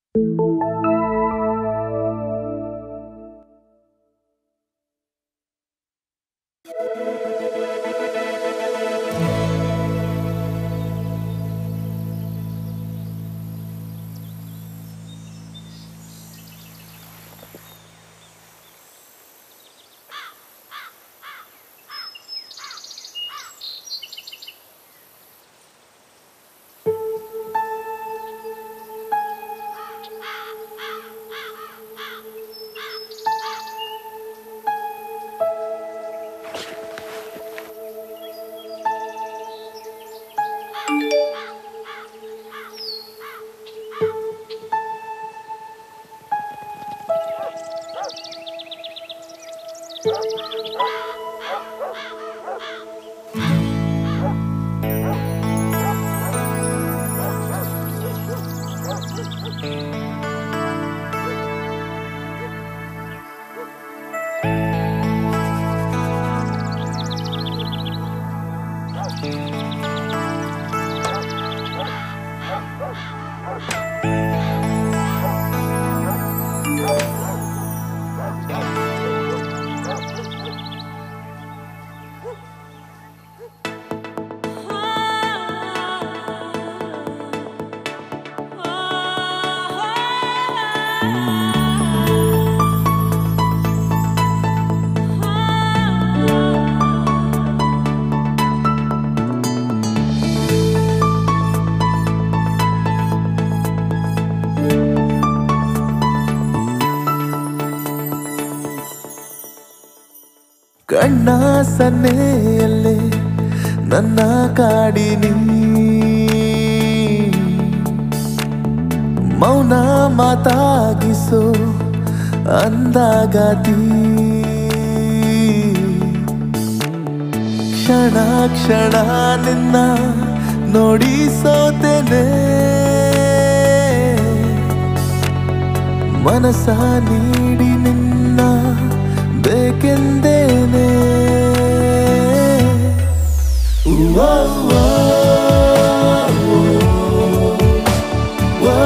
ಕಣ್ಣ ಸನ್ನೆಯಲ್ಲೇ ನನ್ನ ಕಾಡಿನಿ ಮೌನ ಮಾತಾಗಿಸೋ ಅಂದಾಗತಿ ಕ್ಷಣ ಕ್ಷಣ ನಿನ್ನ ನೋಡಿ ಸೋತೆನೆ ಮನಸ ನೀಡಿ ನಿನ್ನ ಬೇಕೆಂದೇನೆ ಉವ್ವಾ, ಉವ್ವಾ, ಉವ್ವಾ,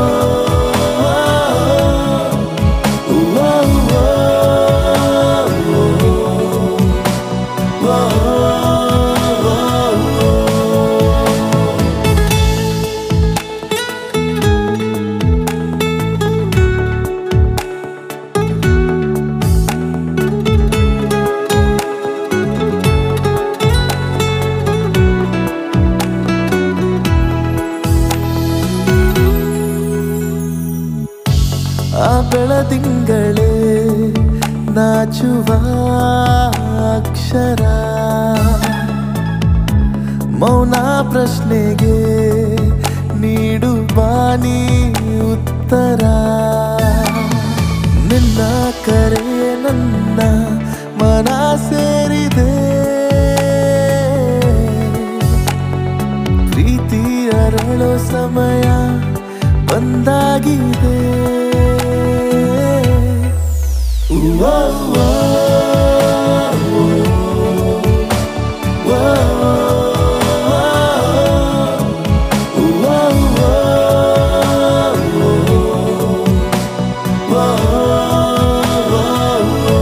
ಉವ್ವಾ, ಉವ್ವಾ, ಉವ್ವಾ, ಉವ್ವಾ. ಆ ಬೆಳದಿಂಗಳೇ ನಾಚುವ ಅಕ್ಷರ ಮೌನ ಪ್ರಶ್ನೆಗೆ ನೀಡು ಬಾನಿ ಉತ್ತರ ನಿನ್ನ ಕರೆ ನನ್ನ ಮನ ಸೇರಿದೆ ಪ್ರೀತಿ ಅರಳೋ ಸಮಯ ಬಂದಾಗಿದೆ ಉವ್ವಾ, ಉವ್ವಾ, ಉವ್ವಾ, ಉವ್ವಾ, ಉವ್ವಾ, ಉವ್ವಾ.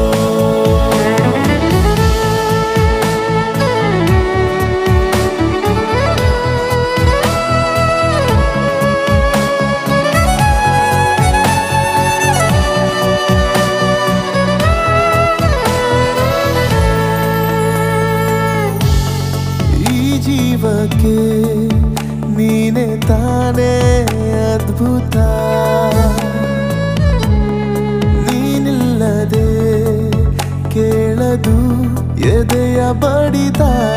ಈ ಜೀವಕ್ಕೆ ನೀನೆ ತಾನೇ ಅದ್ಭುತ ನೀನಿಲ್ಲದೆ ಕೇಳದು ಎದೆಯ ಬಡಿತ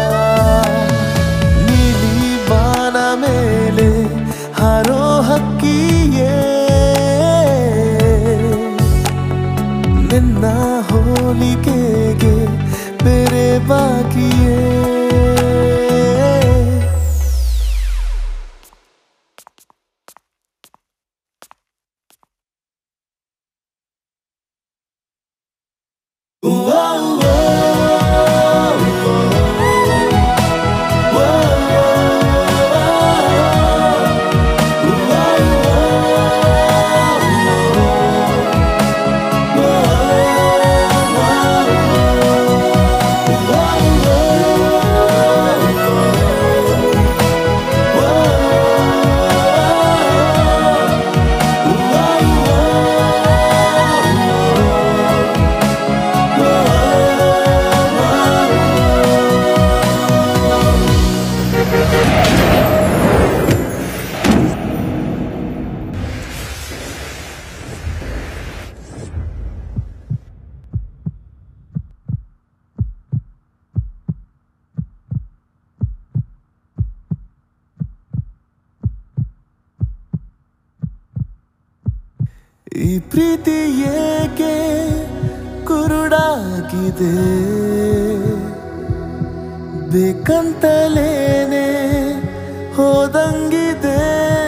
ನೀಲಿ ಬಾನ ಮೇಲೆ ಹರೋ ಹಕ್ಕಿಯೇ ನಿನ್ನ ಹೋಲಿಕೆಗೆ ಬೇರೆ ಬಾಕಿಯೇ ಉವ್ವಾ, ಉವ್ವಾ, ಉವ್ವಾ, ಉವ್ವಾ, ಉವ್ವಾ, ಉವ್ವಾ. ಈ ಪ್ರೀತಿ ಏಕೆ ಕುರುಡಾಗಿದೆ ಬೇಕಂತಲೇನೆ ಹೋದಂಗಿದೆ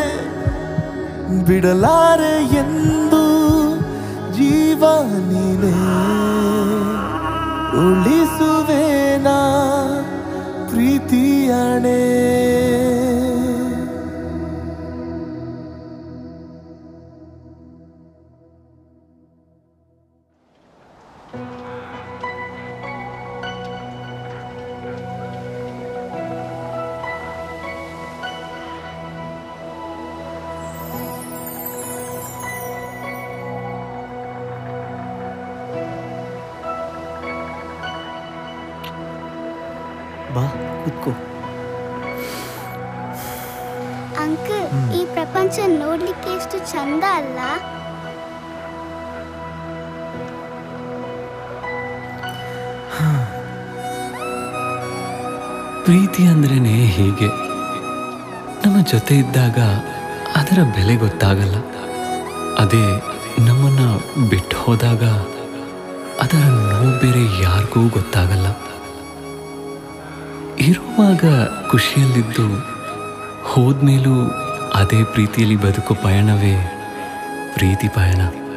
ಬಿಡಲಾರೆ ಎಂದು ಜೀವ ನೀನೆ ಉಳಿಸುವೇನಾ ಪ್ರೀತಿಯಣೆ ಬಾ ಕೂತ್ಕೋ ಅಂಕಲ್ ಈ ಪ್ರಪಂಚ ನೋಡ್ಲಿಕ್ಕೆ ಎಷ್ಟು ಚಂದ ಅಲ್ಲ ಪ್ರೀತಿ ಅಂದ್ರೇನೆ ಹೀಗೆ ನಮ್ಮ ಜೊತೆ ಇದ್ದಾಗ ಅದರ ಬೆಲೆ ಗೊತ್ತಾಗಲ್ಲ ಅದೇ ನಮ್ಮನ್ನ ಬಿಟ್ಟು ಹೋದಾಗ ಅದರ ನೋವು ಬೇರೆ ಯಾರಿಗೂ ಗೊತ್ತಾಗಲ್ಲ ಇರುವಾಗ ಖುಷಿಯಲ್ಲಿದ್ದು ಹೋದ್ಮೇಲೂ ಅದೇ ಪ್ರೀತಿಯಲ್ಲಿ ಬದುಕೋ ಪಯಣವೇ ಪ್ರೀತಿ ಪಯಣ